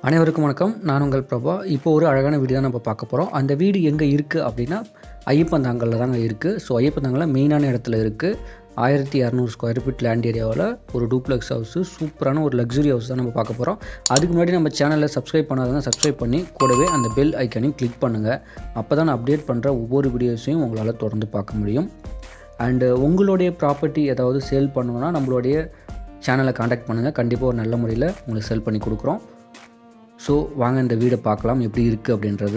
அனைவருக்கும் வணக்கம் நான் உங்கள் பிரபா இப்போ ஒரு அழகான வீடு தான் நம்ம பார்க்க போகிறோம் அந்த வீடு எங்கே இருக்குது அப்படின்னா ஐயப்பந்தாங்கலில் தாங்க இருக்குது ஸோ ஐயப்பந்தாங்கலில் மெயினான இடத்துல இருக்குது ஆயிரத்தி இரநூறு ஸ்கொயர் ஃபீட் லேண்ட் ஏரியாவில் ஒரு டூப்ளெக்ஸ் ஹவுஸு சூப்பரான ஒரு லக்ஸுரி ஹவுஸ் தான் நம்ம பார்க்க போகிறோம் அதுக்கு முன்னாடி நம்ம சேனலில் சப்ஸ்கிரைப் பண்ணாதவங்க சப்ஸ்கிரைப் பண்ணி கூடவே அந்த பெல் ஐக்கானையும் கிளிக் பண்ணுங்கள் அப்போ தான் நான் அப்டேட் பண்ணுற ஒவ்வொரு வீடியோஸையும் உங்களால் தொடர்ந்து பார்க்க முடியும் அண்டு உங்களுடைய ப்ராப்பர்ட்டி ஏதாவது சேல் பண்ணணுன்னா நம்மளுடைய சேனலை காண்டாக்ட் பண்ணுங்கள் கண்டிப்பாக ஒரு நல்ல முறையில் உங்களுக்கு செல் பண்ணி கொடுக்குறோம் ஸோ வாங்க இந்த வீடை பார்க்கலாம் எப்படி இருக்குது அப்படின்றது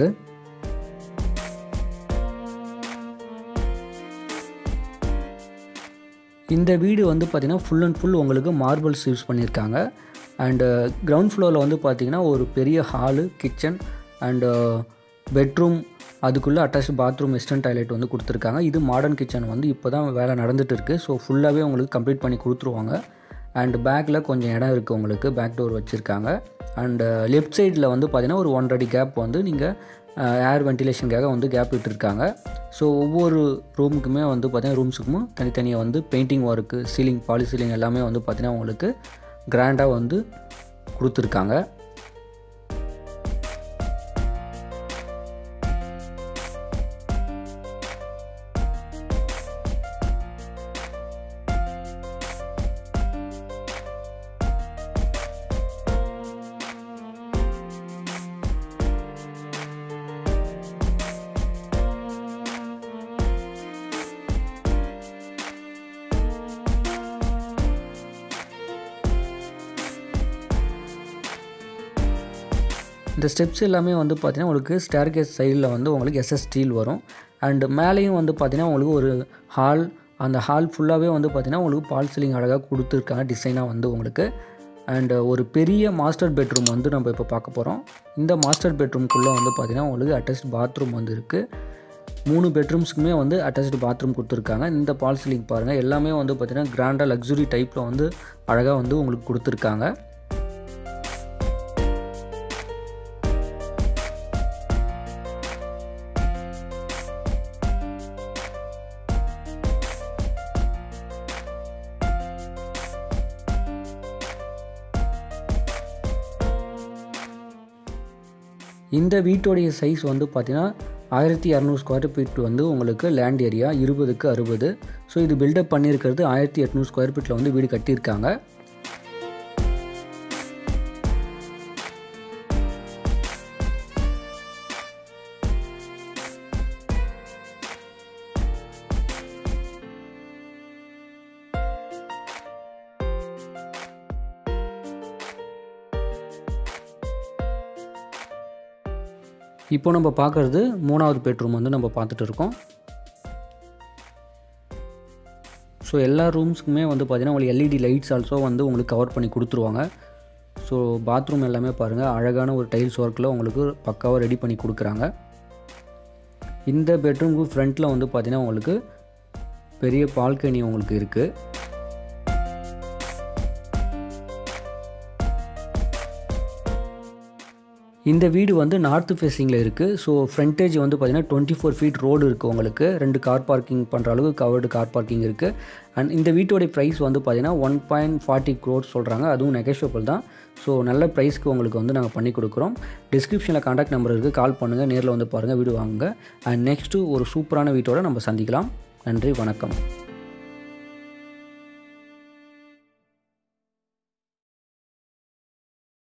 இந்த வீடு வந்து பார்த்திங்கன்னா ஃபுல் அண்ட் ஃபுல் உங்களுக்கு மார்பிள்ஸ் யூஸ் பண்ணியிருக்காங்க அண்டு கிரவுண்ட் ஃப்ளோரில் வந்து பார்த்திங்கன்னா ஒரு பெரிய ஹாலு கிச்சன் அண்டு பெட்ரூம் அதுக்குள்ளே அட்டாச் பாத்ரூம் வெஸ்டர்ன் டாய்லெட் வந்து கொடுத்துருக்காங்க இது மாடர்ன் கிச்சன் வந்து இப்போ தான் வேலை நடந்துட்டு இருக்குது ஸோ ஃபுல்லாகவே உங்களுக்கு கம்ப்ளீட் பண்ணி கொடுத்துருவாங்க அண்ட் பேக்கில் கொஞ்சம் இடம் இருக்குது உங்களுக்கு பேக் டோர் வச்சுருக்காங்க அண்டு லெஃப்ட் சைடில் வந்து பார்த்திங்கன்னா ஒரு ஒன்றரை அடி கேப் வந்து நீங்கள் ஏர் வென்டிலேஷனுக்காக வந்து கேப் விட்டுருக்காங்க ஸோ ஒவ்வொரு ரூமுக்குமே வந்து பார்த்திங்கன்னா ரூம்ஸுக்கும் தனித்தனியாக வந்து பெயிண்டிங் ஒர்க்கு சீலிங் பாலி சீலிங் எல்லாமே வந்து பார்த்திங்கன்னா உங்களுக்கு கிராண்டாக வந்து கொடுத்துருக்காங்க இந்த ஸ்டெப்ஸ் எல்லாமே வந்து பார்த்திங்கன்னா உங்களுக்கு ஸ்டேர்கேஸ் சைடில் வந்து உங்களுக்கு எஸ்எஸ் ஸ்டீல் வரும் அண்டு மேலேயும் வந்து பார்த்திங்கன்னா உங்களுக்கு ஒரு ஹால் அந்த ஹால் ஃபுல்லாகவே வந்து பார்த்திங்கன்னா உங்களுக்கு பால் சீலிங் அழகாக கொடுத்துருக்காங்க டிசைனாக வந்து உங்களுக்கு அண்டு ஒரு பெரிய மாஸ்டர் பெட்ரூம் வந்து நம்ம இப்போ பார்க்க போகிறோம் இந்த மாஸ்டர் பெட்ரூம்குள்ளே வந்து பார்த்திங்கன்னா உங்களுக்கு அட்டாச் பாத்ரூம் வந்து இருக்குது மூணு பெட்ரூம்ஸுக்குமே வந்து அட்டாச்சு பாத்ரூம் கொடுத்துருக்காங்க இந்த பால் சீலிங் பாருங்கள் எல்லாமே வந்து பார்த்திங்கன்னா கிராண்டாக லக்ஸுரி டைப்பில் வந்து அழகாக வந்து உங்களுக்கு கொடுத்துருக்காங்க இந்த வீட்டோடைய சைஸ் வந்து பார்த்திங்கன்னா ஆயிரத்தி இரநூறு ஸ்கொயர் ஃபீட் வந்து உங்களுக்கு லேண்ட் ஏரியா இருபதுக்கு அறுபது ஸோ இது பில்டப் பண்ணியிருக்கிறது ஆயிரத்தி எட்நூறு ஸ்கொயர் ஃபீட்டில் வந்து வீடு கட்டியிருக்காங்க இப்போ நம்ம பார்க்குறது மூணாவது பெட்ரூம் வந்து நம்ம பார்த்துட்டு இருக்கோம் ஸோ எல்லா ரூம்ஸுக்குமே வந்து பார்த்திங்கன்னா உங்களுக்கு எல்இடி லைட்ஸ் ஆல்சோ வந்து உங்களுக்கு கவர் பண்ணி கொடுத்துருவாங்க ஸோ பாத்ரூம் எல்லாமே பாருங்கள் அழகான ஒரு டைல்ஸ் ஒர்க்கில் உங்களுக்கு பக்காவாக ரெடி பண்ணி கொடுக்குறாங்க இந்த பெட்ரூமுக்கு ஃப்ரண்ட்டில் வந்து பார்த்திங்கன்னா உங்களுக்கு பெரிய பால்கனி உங்களுக்கு இருக்குது இந்த வீடு வந்து நார்த்து ஃபேஸிங்கில் இருக்குது ஸோ ஃப்ரண்டேஜ் வந்து பார்த்திங்கன்னா டுவெண்ட்டி ஃபோர் ஃபீட் ரோடு இருக்குது உங்களுக்கு ரெண்டு கார் பார்க்கிங் பண்ணுற அளவுக்கு கவர்டு கார் பார்க்கிங் இருக்குது அண்ட் இந்த வீட்டோடைய ப்ரைஸ் வந்து பார்த்திங்கன்னா ஒன் பாயிண்ட் ஃபார்ட்டி க்ரோர்ஸ் சொல்கிறாங்க அதுவும் நெகஷியபிள் தான் ஸோ நல்ல ப்ரைஸ்க்கு உங்களுக்கு வந்து நாங்கள் பண்ணி கொடுக்குறோம் டிஸ்கிரிப்ஷனில் காண்டாக்ட் நம்பர் இருக்குது கால் பண்ணுங்கள் நேரில் வந்து பாருங்கள் வீடு வாங்குங்க அண்ட் நெக்ஸ்ட்டு ஒரு சூப்பரான வீட்டோட நம்ம சந்திக்கலாம் நன்றி வணக்கம்